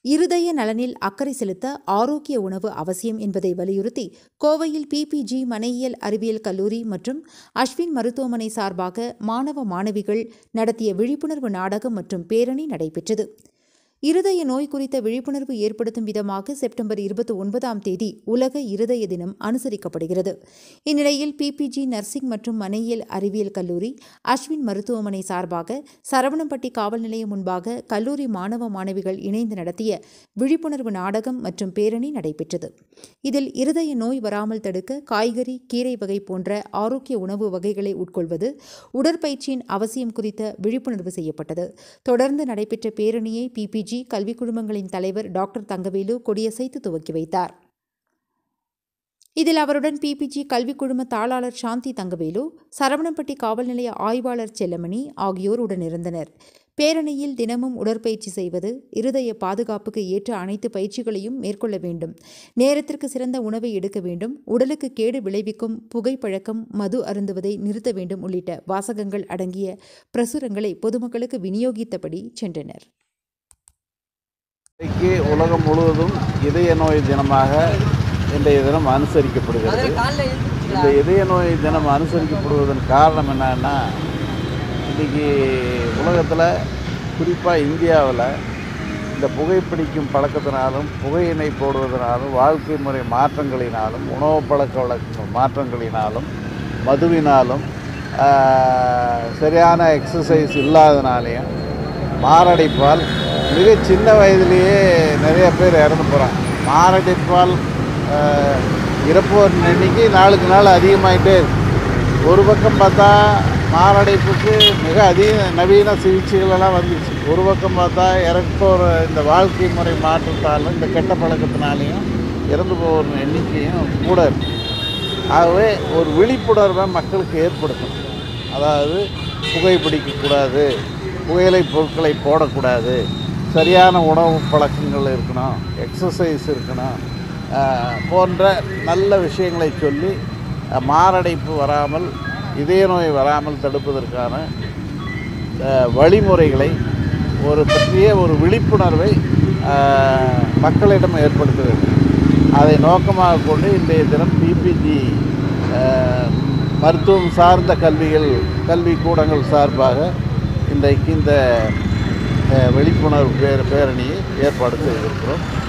இருதய நலனில் அக்கறை செலுத்த ஆரோக்கிய உணவு அவசியம் என்பதை வலியுறுத்தி கோவையில் பிபிஜி மனையியல் அறிவியல் கல்லூரி மற்றும் அஸ்வின் மருத்துவமனை சார்பாக மாணவ மாணவிகள் நடத்திய விழிப்புணர்வு நாடகம் மற்றும் பேரணி நடைபெற்றது இருதய நோய் குறித்த விழிப்புணர்வு ஏற்படுத்தும் விதமாக செப்டம்பர் இருபத்தி ஒன்பதாம் தேதி உலக இருதய தினம் அனுசரிக்கப்படுகிறது இந்நிலையில் பிபிஜி நர்சிங் மற்றும் மனையியல் அறிவியல் கல்லூரி அஸ்வின் மருத்துவமனை சார்பாக சரவணம்பட்டி காவல் நிலையம் முன்பாக கல்லூரி மாணவ மாணவிகள் இணைந்து நடத்திய விழிப்புணர்வு நாடகம் மற்றும் பேரணி நடைபெற்றது இதில் இருதய நோய் வராமல் தடுக்க காய்கறி கீரை வகை போன்ற ஆரோக்கிய உணவு வகைகளை உட்கொள்வது உடற்பயிற்சியின் அவசியம் குறித்த விழிப்புணர்வு செய்யப்பட்டது தொடர்ந்து நடைபெற்ற பேரணியை பிபிஜி கல்வி குழுமங்களின் தலைவர் டாக்டர் தங்கவேலு கொடியசைத்து துவக்கி வைத்தார் இதில் அவருடன் பிபிஜி கல்வி குழும தாளாளர் சாந்தி தங்கவேலு சரவணம்பட்டி காவல் நிலைய ஆய்வாளர் செல்லமணி ஆகியோர் உடனிருந்தனர் பேரணியில் தினமும் உடற்பயிற்சி செய்வது இருதய பாதுகாப்புக்கு ஏற்ற அனைத்து பயிற்சிகளையும் மேற்கொள்ள வேண்டும் நேரத்திற்கு சிறந்த உணவை எடுக்க வேண்டும் உடலுக்கு கேடு விளைவிக்கும் புகைப்பழக்கம் மது அருந்துவதை நிறுத்த வேண்டும் உள்ளிட்ட வாசகங்கள் அடங்கிய பிரசுரங்களை பொதுமக்களுக்கு விநியோகித்தபடி சென்றனர் இன்றைக்கு உலகம் முழுவதும் இதய நோய் தினமாக இன்றைய தினம் அனுசரிக்கப்படுகிறது இந்த இதய நோய் தினம் அனுசரிக்கப்படுவதன் காரணம் என்னன்னா இன்றைக்கி உலகத்தில் குறிப்பாக இந்தியாவில் இந்த புகைப்பிடிக்கும் பழக்கத்தினாலும் புகையினை போடுவதனாலும் வாழ்க்கை முறை மாற்றங்களினாலும் உணவு பழக்க வழக்க மாற்றங்களினாலும் மதுவினாலும் ஆஹ், சரியான எக்ஸசைஸ் இல்லாதனாலையும் மாரடைப்பால் மிக சின்ன வயதிலேயே நிறைய பேர் இறந்து போகிறாங்க மாரடைப்பால் ஆஹ், இறப்போரின் எண்ணிக்கை நாளுக்கு நாள் அதிகமாயிட்டே இருக்கு ஒரு பக்கம் பார்த்தா மாரடைப்புக்கு மிக அதிக நவீன சிகிச்சைகள் எல்லாம் வந்துச்சு ஒரு பக்கம் பார்த்தா இறப்போர் இந்த வாழ்க்கை முறை மாற்றத்தாலும் இந்த கெட்ட பழக்கத்தினாலையும் இறந்து போகிற எண்ணிக்கையும் கூட இருக்கு ஆகவே ஒரு விழிப்புணர்வை மக்களுக்கு ஏற்படுத்தணும் அதாவது புகைப்பிடிக்கக்கூடாது புகையிலை பொருட்களை போடக்கூடாது சரியான உணவு பழக்கங்கள் இருக்கணும் எக்ஸசைஸ் இருக்கணும் ஆஹ், போன்ற நல்ல விஷயங்களை சொல்லி அஹ், மாரடைப்பு வராமல் இதய நோய் வராமல் தடுப்பதற்கான அஹ், வழிமுறைகளை ஒரு பற்றிய ஒரு விழிப்புணர்வை அஹ், மக்களிடம் ஏற்படுத்த வேண்டும் அதை நோக்கமாக கொண்டு இன்றைய தினம் பிபிஜி மருத்துவம் சார்ந்த கல்விகள் கல்வி கூடங்கள் சார்பாக இன்றைக்கு இந்த அஹ், விழிப்புணர்வு பேர பேரணியை ஏற்பாடு செய்திருக்கிறோம்